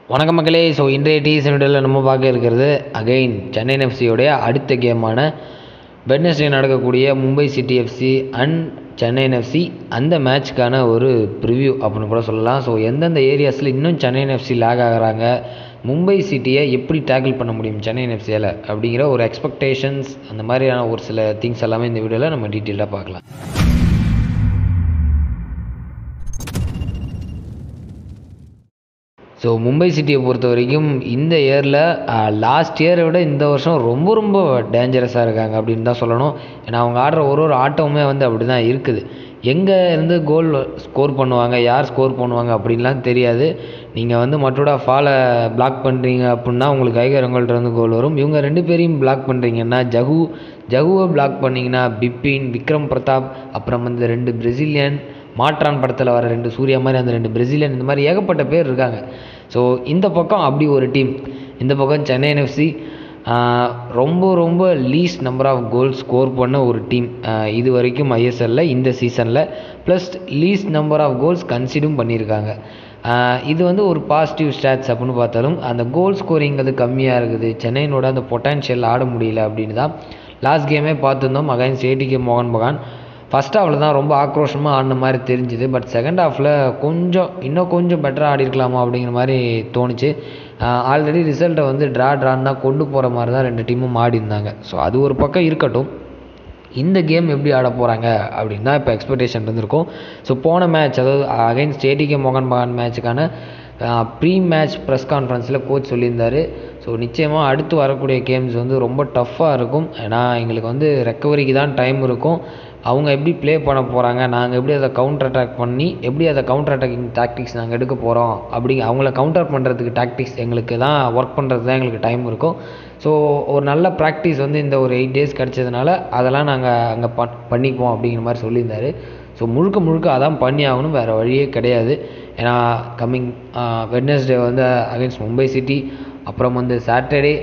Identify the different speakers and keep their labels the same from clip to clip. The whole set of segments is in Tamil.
Speaker 1: வணக்கம் மக்களே ஸோ இன்றைய டீஸ் வீடியோவில் நம்ம பார்க்க இருக்கிறது அகைன் சென்னை எஃப்சியோடைய அடுத்த கேமான வெட்னஸ்டே நடக்கக்கூடிய Mumbai city FC and Chennai FC அந்த மேட்ச்க்கான ஒரு ப்ரிவ்யூ அப்படின்னு கூட சொல்லலாம் ஸோ எந்தெந்த ஏரியாஸில் இன்னும் சென்னை எஃப்சி லேக் ஆகுறாங்க மும்பை சிட்டியை எப்படி டேக்கிள் பண்ண முடியும் சென்னை எஃப்சியால் அப்படிங்கிற ஒரு எக்ஸ்பெக்டேஷன்ஸ் அந்த மாதிரியான ஒரு சில திங்ஸ் எல்லாமே இந்த வீடியோவில் நம்ம டீட்டெயிலாக பார்க்கலாம் ஸோ மும்பை சிட்டியை பொறுத்த வரைக்கும் இந்த இயரில் லாஸ்ட் இயரை விட இந்த வருஷம் ரொம்ப ரொம்ப டேஞ்சரஸாக இருக்காங்க அப்படின்னு தான் சொல்லணும் ஏன்னா அவங்க ஆடுற ஒரு ஒரு ஆட்டமுமே வந்து அப்படி தான் இருக்குது எங்கே இருந்து கோல் ஸ்கோர் பண்ணுவாங்க யார் ஸ்கோர் பண்ணுவாங்க அப்படின்லாம் தெரியாது நீங்கள் வந்து மற்றோட ஃபாலை பிளாக் பண்ணுறீங்க அப்படின்னா உங்களுக்கு ஐகர் இருந்து கோல் வரும் இவங்க ரெண்டு பேரையும் பிளாக் பண்ணுறீங்கன்னா ஜகு ஜகுவை பிளாக் பண்ணிங்கன்னா பிப்பின் விக்ரம் பிரதாப் அப்புறம் வந்து ரெண்டு பிரசிலியன் மாற்றான் படத்தில் வர ரெண்டு சூர்யா மாதிரி அந்த ரெண்டு பிரசிலியன் இந்த மாதிரி ஏகப்பட்ட பேர் இருக்காங்க ஸோ இந்த பக்கம் அப்படி ஒரு டீம் இந்த பக்கம் சென்னை எஃப்சி ரொம்ப ரொம்ப least number of goal score பண்ண ஒரு டீம் இது வரைக்கும் ஐஎஸ்எல்ல இந்த சீசனில் plus least number of goals concede பண்ணியிருக்காங்க இது வந்து ஒரு பாசிட்டிவ் ஸ்டாட்ஸ் அப்படின்னு பார்த்தாலும் அந்த கோல் ஸ்கோரிங் அது கம்மியாக இருக்குது சென்னையினோட அந்த பொட்டான்ஷியல் ஆட முடியல அப்படின்னு தான் லாஸ்ட் கேமே பார்த்துருந்தோம் அகைன்ஸ்ட் ஏடிகே மோகன் பகான் ஃபஸ்ட் ஹாஃபில் தான் ரொம்ப ஆக்ரோஷமாக ஆடின மாதிரி தெரிஞ்சுது பட் செகண்ட் ஹாஃபில் கொஞ்சம் இன்னும் கொஞ்சம் பெட்டராக ஆடிருக்கலாமா அப்படிங்கிற மாதிரி தோணுச்சு ஆல்ரெடி ரிசல்ட்டை வந்து ட்ரா ட்ரான் தான் கொண்டு போகிற மாதிரி தான் ரெண்டு டீமும் ஆடி இருந்தாங்க ஸோ அது ஒரு பக்கம் இருக்கட்டும் இந்த கேம் எப்படி ஆட போகிறாங்க அப்படின்னு தான் இப்போ எக்ஸ்பெக்டேஷன் இருந்திருக்கும் ஸோ போன மேட்ச் அதாவது அகைன்ஸ்ட் ஏடிகே மோகன் பகான் மேட்ச்சுக்கான ப்ரீ மேட்ச் ப்ரெஸ் கான்ஃபரன்ஸில் கோச் சொல்லியிருந்தார் ஸோ நிச்சயமாக அடுத்து வரக்கூடிய கேம்ஸ் வந்து ரொம்ப டஃப்பாக இருக்கும் ஏன்னா எங்களுக்கு வந்து ரெக்கவரிக்கு தான் டைம் இருக்கும் அவங்க எப்படி ப்ளே பண்ண போகிறாங்க நாங்கள் எப்படி அதை கவுண்டர் அட்டாக் பண்ணி எப்படி அதை கவுண்டர் அட்டாக்கிங் டாக்டிக்ஸ் நாங்கள் எடுக்க போகிறோம் அப்படி அவங்கள கவுண்டர் பண்ணுறதுக்கு டாக்டிக்ஸ் எங்களுக்கு தான் ஒர்க் பண்ணுறது தான் எங்களுக்கு டைம் இருக்கும் ஸோ ஒரு நல்ல ப்ராக்டிஸ் வந்து இந்த ஒரு எயிட் டேஸ் கிடச்சதுனால அதெல்லாம் நாங்கள் அங்கே பண் பண்ணிப்போம் அப்படிங்கிற மாதிரி சொல்லியிருந்தாரு ஸோ முழுக்க முழுக்க அதான் பண்ணி ஆகணும் வேறு வழியே கிடையாது ஏன்னா கம்மிங் வெட்னஸ்டே வந்து அகைன்ஸ்ட் மும்பை சிட்டி அப்புறம் வந்து சாட்டர்டே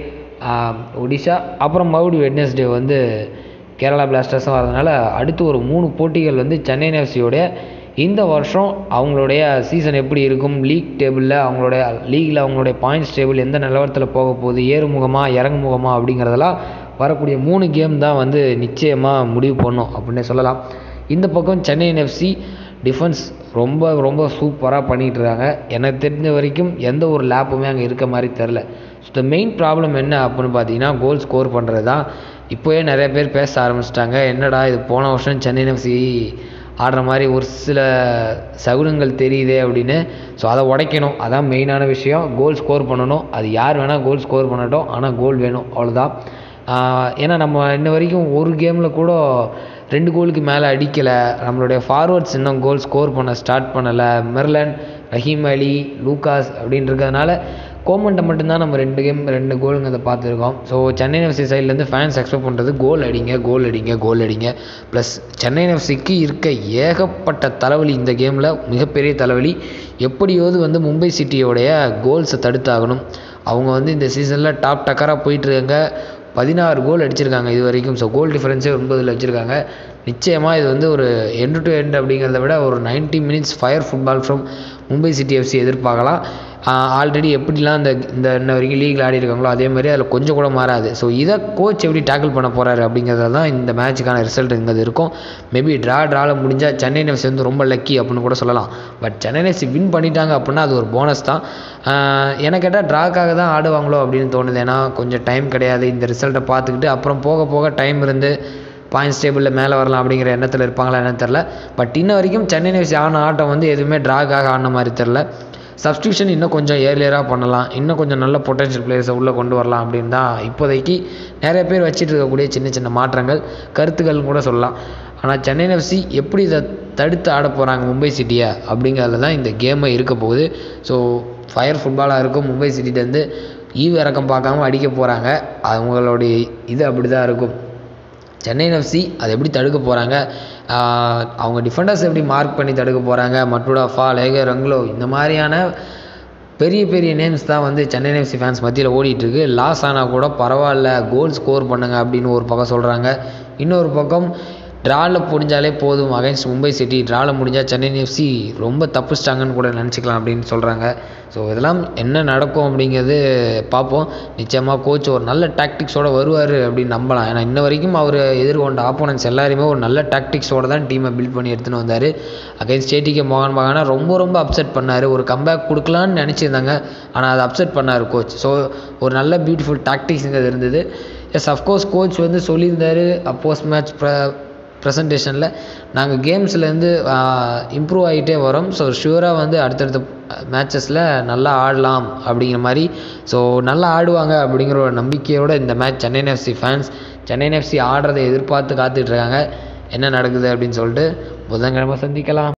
Speaker 1: ஒடிஷா அப்புறம் மறுபடியும் வெட்னஸ்டே வந்து கேரளா பிளாஸ்டர்ஸும் வரதுனால அடுத்து ஒரு மூணு போட்டிகள் வந்து சென்னை எஃப்சியோடைய இந்த வருஷம் அவங்களுடைய சீசன் எப்படி இருக்கும் லீக் டேபிளில் அவங்களுடைய லீகில் அவங்களுடைய பாயிண்ட்ஸ் டேபிள் எந்த நிலவரத்தில் போக போகுது ஏறுமுகமா இறங்குமுகமா அப்படிங்கிறதெல்லாம் வரக்கூடிய மூணு கேம் தான் வந்து நிச்சயமாக முடிவு பண்ணும் அப்படின்னே சொல்லலாம் இந்த பக்கம் சென்னை எஃப்சி டிஃபென்ஸ் ரொம்ப ரொம்ப சூப்பராக பண்ணிகிட்டு இருக்காங்க எனக்கு தெரிஞ்ச வரைக்கும் எந்த ஒரு லேப்புமே அங்கே இருக்க மாதிரி தெரில ஸோ த மெயின் ப்ராப்ளம் என்ன அப்படின்னு பார்த்தீங்கன்னா கோல் ஸ்கோர் பண்ணுறது தான் இப்போயே நிறைய பேர் பேச ஆரம்பிச்சிட்டாங்க என்னடா இது போன வருஷம் சென்னை எஃப்சி ஆடுற மாதிரி ஒரு சில சகுனங்கள் தெரியுதே அப்படின்னு ஸோ அதை உடைக்கணும் அதான் மெயினான விஷயம் கோல் ஸ்கோர் பண்ணணும் அது யார் வேணால் கோல் ஸ்கோர் பண்ணட்டும் ஆனால் கோல் வேணும் அவ்வளோதான் ஏன்னா நம்ம இன்ன வரைக்கும் ஒரு கேமில் கூட ரெண்டு கோலுக்கு மேலே அடிக்கலை நம்மளுடைய ஃபார்வர்ட்ஸ் இன்னும் கோல் ஸ்கோர் பண்ண ஸ்டார்ட் பண்ணலை மெர்லன் ரஹீம் அலி லூகாஸ் அப்படின்னு இருக்கிறதுனால கோமண்ட்டை மட்டும்தான் நம்ம ரெண்டு கேம் ரெண்டு கோலுங்கிறத பார்த்துருக்கோம் ஸோ சென்னை எஃப்சி சைட்லேருந்து ஃபேன்ஸ் எக்ஸ்பெக்ட் பண்ணுறது கோல் அடிங்க கோல் அடிங்க கோல் அடிங்க ப்ளஸ் சென்னை எஃப்சிக்கு இருக்க ஏகப்பட்ட தலைவலி இந்த கேமில் மிகப்பெரிய தலைவலி எப்படியாவது வந்து மும்பை சிட்டியோடைய கோல்ஸை தடுத்தாகணும் அவங்க வந்து இந்த சீசனில் டாப் டக்கராக போயிட்டுருக்காங்க பதினாறு கோல் அடிச்சிருக்காங்க இது வரைக்கும் ஸோ கோல் டிஃபரன்ஸே ஒன்பதில் வச்சுருக்காங்க நிச்சயமாக இது வந்து ஒரு எண்டு டு எண்ட் அப்படிங்கிறத விட ஒரு ninety minutes fire football from Mumbai city FC எதிர்பார்க்கலாம் ஆல்ரெடி எப்படிலாம் இந்த இந்த இன்ன வரைக்கும் லீகில் ஆடி இருக்காங்களோ அதே மாதிரி அதில் கொஞ்சம் கூட மாறாது ஸோ இதை கோச் எப்படி டேக்கிள் பண்ண போகிறாரு அப்படிங்கிறத தான் இந்த மேட்ச்சுக்கான ரிசல்ட் இங்கே இருக்கும் மேபி ட்ரா ட்ராவில் முடிஞ்சால் சென்னை எஃப்சி வந்து ரொம்ப லக்கி அப்படின்னு கூட சொல்லலாம் பட் சென்னை எஃப்சி வின் பண்ணிட்டாங்க அப்படின்னா அது ஒரு போனஸ் தான் எனக்கு கேட்டால் ட்ராக்காக தான் ஆடுவாங்களோ அப்படின்னு தோணுது ஏன்னா கொஞ்சம் டைம் கிடையாது இந்த ரிசல்ட்டை பார்த்துக்கிட்டு அப்புறம் போக போக டைம் இருந்து பாயிண்ட்ஸ் டேபிளில் மேலே வரலாம் அப்படிங்கிற எண்ணத்தில் இருப்பாங்களா என்னன்னு தெரில பட் இன்ன வரைக்கும் சென்னை எஃப்சி ஆன ஆட்டம் வந்து எதுவுமே ட்ராக்காக ஆடின மாதிரி தெரில சப்ஸ்டியூஷன் இன்னும் கொஞ்சம் ஏர்லியராக பண்ணலாம் இன்னும் கொஞ்சம் நல்ல பொட்டன்ஷியல் பிளேயர்ஸை உள்ளே கொண்டு வரலாம் அப்படின்னு தான் இப்போதைக்கு நிறைய பேர் வச்சுட்டு இருக்கக்கூடிய சின்ன சின்ன மாற்றங்கள் கருத்துக்கள்னு கூட சொல்லலாம் ஆனால் சென்னை எஃப்சி எப்படி இதை தடுத்து ஆட போகிறாங்க மும்பை சிட்டியை அப்படிங்கிறதுல தான் இந்த கேமை இருக்க போகுது ஸோ ஃபயர் ஃபுட்பாலாக இருக்கும் மும்பை சிட்டிலேருந்து ஈவு இறக்கம் பார்க்காம அடிக்க போகிறாங்க அவங்களுடைய இது அப்படி தான் இருக்கும் சென்னை எஃப்சி அதை எப்படி தடுக்க போகிறாங்க அவங்க டிஃபெண்டர்ஸ் எப்படி மார்க் பண்ணி தடுக்க போகிறாங்க மட்டூடா ஃபால் ஏகர் ரங்லோ இந்த மாதிரியான பெரிய பெரிய நேம்ஸ் தான் வந்து சென்னை எஃப்சி ஃபேன்ஸ் மத்தியில் ஓடிட்டுருக்கு லாஸ் ஆனால் கூட பரவாயில்ல கோல் ஸ்கோர் பண்ணுங்க அப்படின்னு ஒரு பக்கம் சொல்கிறாங்க இன்னொரு பக்கம் ட்ராவில் முடிஞ்சாலே போதும் அகைன்ஸ்ட் மும்பை சிட்டி ட்ராவில் முடிஞ்சால் சென்னை எஃப்சி ரொம்ப தப்பிச்சிட்டாங்கன்னு கூட நினச்சிக்கலாம் அப்படின்னு சொல்கிறாங்க ஸோ இதெல்லாம் என்ன நடக்கும் அப்படிங்கிறது பார்ப்போம் நிச்சயமாக கோச் ஒரு நல்ல டாக்டிக்ஸோடு வருவார் அப்படின்னு நம்பலாம் ஏன்னா இன்ன வரைக்கும் அவர் எதிர்கொண்ட ஆப்போனன்ட்ஸ் எல்லாருமே ஒரு நல்ல டாக்டிக்ஸோடு தான் டீமை பில்ட் பண்ணி எடுத்துன்னு வந்தார் அகைன்ஸ்ட் ஏடிகே மோகன் பகானா ரொம்ப ரொம்ப அப்செட் பண்ணார் ஒரு கம்பேக் கொடுக்கலான்னு நினச்சிருந்தாங்க ஆனால் அதை அப்செட் பண்ணார் கோச் ஸோ ஒரு நல்ல பியூட்டிஃபுல் டாக்டிக்ஸுங்கிறது இருந்தது எஸ் அஃப்கோர்ஸ் கோச் வந்து சொல்லியிருந்தார் போஸ்ட் மேட்ச் ப்ரெசன்டேஷனில் நாங்கள் கேம்ஸ்லேருந்து இம்ப்ரூவ் ஆகிட்டே வரோம் ஸோ ஷுவராக வந்து அடுத்தடுத்த மேட்சஸில் நல்லா ஆடலாம் அப்படிங்கிற மாதிரி ஸோ நல்லா ஆடுவாங்க அப்படிங்கிற ஒரு நம்பிக்கையோடு இந்த match Chennai FC fans Chennai FC ஆடுறதை எதிர்பார்த்து காத்துட்ருக்காங்க என்ன நடக்குது அப்படின்னு சொல்லிட்டு புதன்கிழமை சந்திக்கலாம்